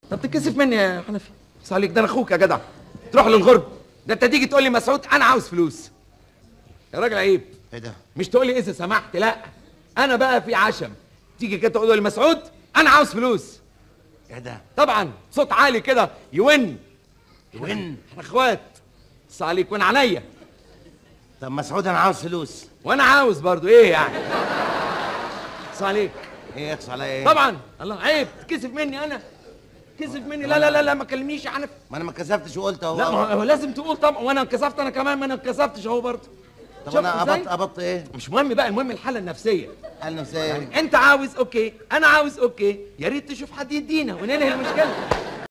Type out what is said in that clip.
طب تتكسف مني يا حنفي بس عليك ده انا اخوك يا جدع تروح للغرب ده انت تيجي تقول لي مسعود انا عاوز فلوس يا راجل عيب ايه ده مش تقول لي اذا سمحت لا انا بقى في عشم تيجي كده تقول لي مسعود انا عاوز فلوس ايه ده طبعا صوت عالي كده يون وين احنا اخوات بص عليك وانا عينيا طب مسعود انا عاوز فلوس وانا عاوز برضو ايه يعني بص عليك ايه يقص عليا ايه طبعا الله عيب تكسف مني انا كسف مني لا لا لا لا ما كلمنيش يا حنفي ما انا ما كسفتش وقلت اهو لا ما هو لازم تقول طبعا وانا انكسفت انا كمان ما انا انكسفتش اهو برضه طب شفت انا إزاي؟ ابط ابط ايه مش مهم بقى المهم الحاله النفسيه قال نفسي ايه انت عاوز اوكي انا عاوز اوكي يا ريت تشوف حد يدينا وننهي المشكله